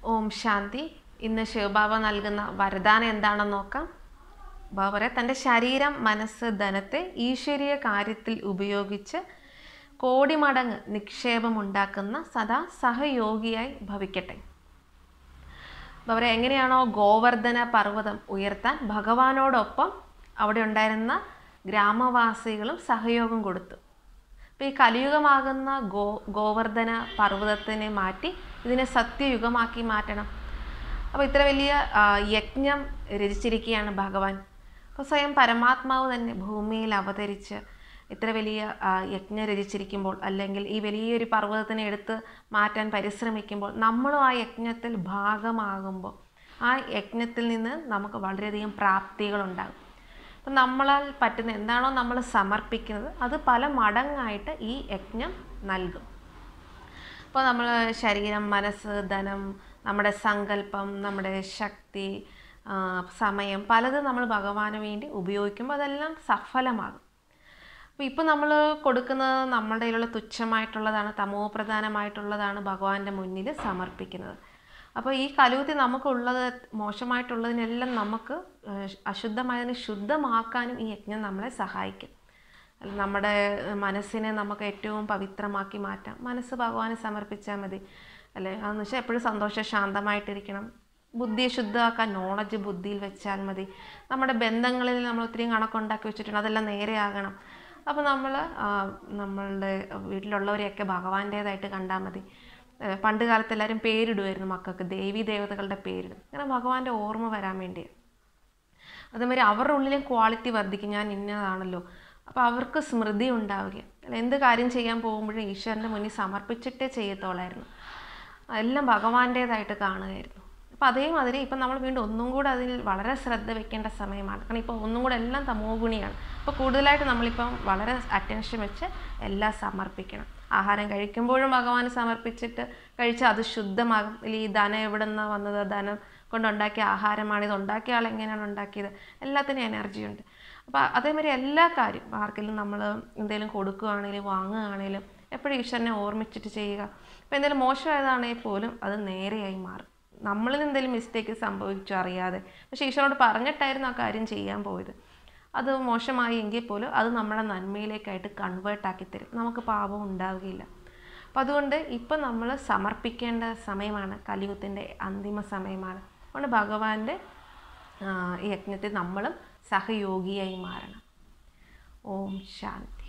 ഓം ശാന്തി ഇന്ന് ശിവബാബ നൽകുന്ന വരദാനം എന്താണെന്ന് നോക്കാം ബാബറെ തൻ്റെ ശരീരം മനസ്സ് ധനത്തെ ഈശ്വരീയ കാര്യത്തിൽ ഉപയോഗിച്ച് കോടി മടങ്ങ് നിക്ഷേപമുണ്ടാക്കുന്ന സദാ സഹയോഗിയായി ഭവിക്കട്ടെ ബാബറെ എങ്ങനെയാണോ ഗോവർദ്ധന പർവ്വതം ഉയർത്താൻ ഭഗവാനോടൊപ്പം അവിടെ ഉണ്ടായിരുന്ന ഗ്രാമവാസികളും സഹയോഗം കൊടുത്തു അപ്പോൾ ഈ കലിയുഗമാകുന്ന ഗോ ഗോവർദ്ധന പർവ്വതത്തിനെ മാറ്റി ഇതിനെ സത്യയുഗമാക്കി മാറ്റണം അപ്പോൾ ഇത്ര വലിയ ആ, യജ്ഞം രചിച്ചിരിക്കുകയാണ് ഭഗവാൻ അപ്പോൾ സ്വയം പരമാത്മാവ് തന്നെ ഭൂമിയിൽ അവതരിച്ച് ഇത്ര വലിയ ആ, യജ്ഞം രചിച്ചിരിക്കുമ്പോൾ അല്ലെങ്കിൽ ഈ വലിയൊരു പർവ്വതത്തിനെ എടുത്ത് മാറ്റാൻ പരിശ്രമിക്കുമ്പോൾ നമ്മളും ആ യജ്ഞത്തിൽ ഭാഗമാകുമ്പോൾ ആ യജ്ഞത്തിൽ നിന്ന് നമുക്ക് വളരെയധികം പ്രാപ്തികളുണ്ടാകും അപ്പം നമ്മളാൽ പറ്റുന്ന എന്താണോ നമ്മൾ സമർപ്പിക്കുന്നത് അത് പല മടങ്ങായിട്ട് ഈ യജ്ഞം നൽകും അപ്പോൾ നമ്മൾ ശരീരം മനസ്സ് ധനം നമ്മുടെ സങ്കല്പം നമ്മുടെ ശക്തി ആ, സമയം പലതും നമ്മൾ ഭഗവാന് വേണ്ടി ഉപയോഗിക്കുമ്പോൾ അതെല്ലാം സഫലമാകും അപ്പോൾ ഇപ്പോൾ നമ്മൾ കൊടുക്കുന്നത് നമ്മളുടെ കയ്യിലുള്ള തുച്ഛമായിട്ടുള്ളതാണ് തമോ പ്രധാനമായിട്ടുള്ളതാണ് ഭഗവാന്റെ മുന്നിൽ സമർപ്പിക്കുന്നത് അപ്പോൾ ഈ കലൂത്തി നമുക്കുള്ളത് മോശമായിട്ടുള്ളതിനെല്ലാം നമുക്ക് ഏഹ്, അശുദ്ധമായതിനെ ശുദ്ധമാക്കാനും ഈ യജ്ഞം നമ്മളെ സഹായിക്കും അല്ല, നമ്മുടെ മനസ്സിനെ നമുക്ക് ഏറ്റവും പവിത്രമാക്കി മാറ്റാം മനസ്സ് ഭഗവാനെ സമർപ്പിച്ചാൽ മതി അല്ലേ അതെന്ന് വെച്ചാൽ എപ്പോഴും സന്തോഷം ശാന്തമായിട്ടിരിക്കണം ബുദ്ധിയെ ശുദ്ധമാക്കാൻ നോളജ് ബുദ്ധിയിൽ വെച്ചാൽ മതി നമ്മുടെ ബന്ധങ്ങളിൽ നമ്മൾ ഒത്തിരി കണക്കുണ്ടാക്കി വെച്ചിട്ടുണ്ട് അതെല്ലാം നേരെയാകണം അപ്പോൾ നമ്മൾ നമ്മളുടെ വീട്ടിലുള്ളവരെയൊക്കെ ഭഗവാന്റേതായിട്ട് കണ്ടാൽ മതി ഏഹ് പണ്ട് കാലത്ത് എല്ലാവരും പേരിടുമായിരുന്നു മക്കൾക്ക് ദേവി ദേവതകളുടെ പേരിടും അങ്ങനെ ഭഗവാന്റെ ഓർമ്മ വരാൻ വേണ്ടിയാണ് അതേമാതിരി അവരുടെ ഉള്ളിലും ക്വാളിറ്റി വർദ്ധിക്കും ഞാൻ ഇന്നതാണല്ലോ അപ്പോൾ അവർക്ക് സ്മൃതി ഉണ്ടാവുക അല്ല എന്ത് കാര്യം ചെയ്യാൻ പോകുമ്പോഴും ഈശ്വരൻ്റെ മുന്നിൽ സമർപ്പിച്ചിട്ടേ ചെയ്യത്തോളായിരുന്നു എല്ലാം ഭഗവാന്റേതായിട്ട് കാണുകയായിരുന്നു അപ്പോൾ അതേമാതിരി ഇപ്പം നമ്മൾ വീണ്ടും ഒന്നും കൂടെ അതിൽ വളരെ ശ്രദ്ധ വെക്കേണ്ട സമയമാണ് കാരണം ഇപ്പോൾ ഒന്നും കൂടെ എല്ലാം തമോ ഗുണിയാണ് അപ്പോൾ കൂടുതലായിട്ട് നമ്മളിപ്പം വളരെ അറ്റൻഷൻ വെച്ച് എല്ലാം സമർപ്പിക്കണം ആഹാരം കഴിക്കുമ്പോഴും ഭഗവാന് സമർപ്പിച്ചിട്ട് കഴിച്ചാൽ അത് ശുദ്ധമാകും ഇല്ല ഈ ധനം എവിടെ നിന്നാണ് വന്നത് ധനം കൊണ്ടുണ്ടാക്കിയ ആഹാരമാണ് ഇത് ഉണ്ടാക്കിയ ആൾ എങ്ങനെയാണ് ഉണ്ടാക്കിയത് എല്ലാത്തിനും എനർജി ഉണ്ട് അപ്പോൾ അതേമാതിരി എല്ലാ കാര്യം ആർക്കെങ്കിലും നമ്മൾ എന്തെങ്കിലും കൊടുക്കുകയാണെങ്കിലും വാങ്ങുകയാണെങ്കിലും എപ്പോഴും ഈശ്വരനെ ഓർമ്മിച്ചിട്ട് ചെയ്യുക അപ്പോൾ എന്തെങ്കിലും മോശമായതാണെങ്കിൽ പോലും അത് നേരെയായി മാറും നമ്മളിൽ എന്തെങ്കിലും മിസ്റ്റേക്ക് സംഭവിച്ചു അറിയാതെ പക്ഷേ ഈശ്വരനോട് പറഞ്ഞിട്ടായിരുന്നു ആ കാര്യം ചെയ്യാൻ പോയത് അത് മോശമായി എങ്കിൽ പോലും അത് നമ്മളെ നന്മയിലേക്കായിട്ട് കൺവേർട്ട് ആക്കി തരും നമുക്ക് പാപം ഉണ്ടാവുകയില്ല അപ്പം അതുകൊണ്ട് ഇപ്പം നമ്മൾ സമർപ്പിക്കേണ്ട സമയമാണ് കലിയുഗത്തിൻ്റെ അന്തിമ സമയമാണ് അതുകൊണ്ട് ഭഗവാന്റെ ആ, ഈ യജ്ഞത്തിൽ നമ്മളും സഹയോഗിയായി മാറണം ഓം ശാന്തി